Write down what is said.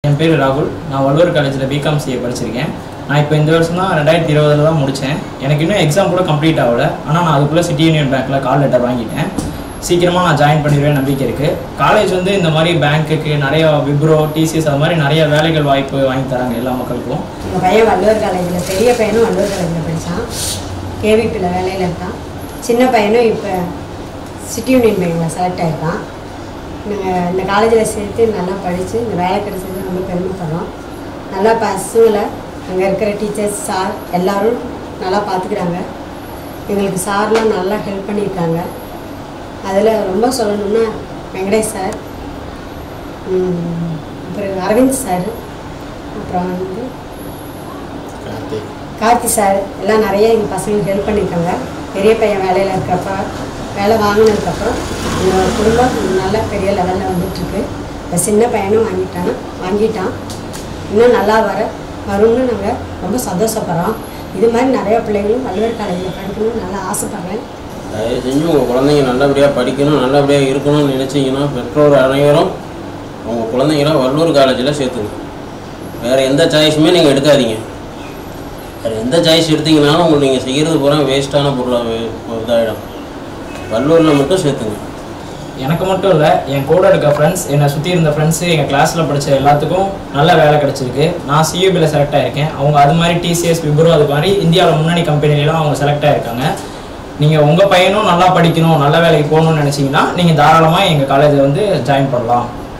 என் பேர் ராகுல் நான் வள்ளுவர் காலேஜில் பிகாம் சிஏ படிச்சிருக்கேன் நான் இப்போ இந்த வருஷம் தான் ரெண்டாயிரத்தி இருபதில் தான் முடித்தேன் எனக்கு இன்னும் எக்ஸாம் கூட கம்ப்ளீட் ஆகல ஆனால் நான் அதுக்குள்ளே சிட்டி யூனியன் பேங்க்கில் கால் லெட்டர் வாங்கிட்டேன் சீக்கிரமாக நான் ஜாயின் பண்ணிடுவேன் நம்பிக்கை இருக்குது காலேஜ் வந்து இந்த மாதிரி பேங்க்குக்கு நிறைய விப்ரோ டிசிஎஸ் அது மாதிரி நிறைய வேலைகள் வாய்ப்பு வாங்கி தராங்க எல்லா மக்களுக்கும் எங்கள் பையன் வள்ளுவர் காலேஜில் பெரிய பையனும் வள்ளுவர் காலேஜில் படித்தான் கேவிபியில் வேலையில் இருக்கான் சின்ன பையனும் இப்போ சிட்டி யூனியன் பேங்கில் செலக்ட் ஆகிருக்கான் நாங்கள் இந்த காலேஜில் சேர்த்து நல்லா படித்து இந்த வேலை கிடைச்சது ரொம்ப பெருமைப்படுறோம் நல்லா பசங்களை அங்கே இருக்கிற டீச்சர்ஸ் சார் எல்லாரும் நல்லா பார்த்துக்கிறாங்க எங்களுக்கு சார்லாம் நல்லா ஹெல்ப் பண்ணியிருக்காங்க அதில் ரொம்ப சொல்லணும்னா வெங்கடேஷ் சார் ம், அப்புறம் அரவிந்த் சார் அப்புறம் வந்து கார்த்தி சார் எல்லாம் நிறைய எங்கள் பசங்களுக்கு ஹெல்ப் பண்ணியிருக்காங்க பெரிய பையன் வேலையில் இருக்கிறப்ப வேலை வாங்கினதுக்கப்புறம் எங்களோட குடும்பம் நல்ல பெரிய லெவலில் வந்துட்டுருக்கு இந்த சின்ன பையனும் வாங்கிட்டான் வாங்கிட்டான் இன்னும் நல்லா வர வரும்னு நாங்கள் ரொம்ப சந்தோஷப்படுறோம் இது மாதிரி நிறைய பிள்ளைங்களும் வள்ளுவர் காலேஜில் படிக்கணும்னு நல்லா ஆசைப்பட்றேன் தயவு செஞ்சு உங்கள் குழந்தைங்க நல்லபடியாக படிக்கணும் நல்லபடியாக இருக்கணும்னு நினச்சிங்கன்னா பெற்றோர் அனைவரும் உங்கள் குழந்தைங்கள வள்ளூர் காலேஜில் சேர்த்துங்க வேறு எந்த சாய்ஸுமே நீங்கள் எடுக்காதீங்க வேறு எந்த சாய்ஸ் எடுத்தீங்கனாலும் உங்களுக்கு நீங்கள் செய்கிறது பூரா வேஸ்ட்டான பொருளாக இதாகிடும் வள்ளூரில் மட்டும் சேர்த்துங்க எனக்கு மட்டும் இல்லை என் கூட இருக்க ஃப்ரெண்ட்ஸ் என்னை சுற்றி இருந்த ஃப்ரெண்ட்ஸு எங்கள் கிளாஸில் படித்த எல்லாத்துக்கும் நல்ல வேலை கிடச்சிருக்கு நான் சியூபியில் செலக்ட் ஆயிருக்கேன் அவங்க அது மாதிரி டிசிஎஸ் விப்ரோ அது மாதிரி இந்தியாவில் முன்னணி கம்பெனிலாம் அவங்க செலக்ட் ஆயிருக்காங்க நீங்கள் உங்கள் பையனும் நல்லா படிக்கணும் நல்ல வேலைக்கு போகணும்னு நினச்சிங்கன்னா நீங்கள் தாராளமாக எங்கள் காலேஜில் வந்து ஜாயின் பண்ணலாம்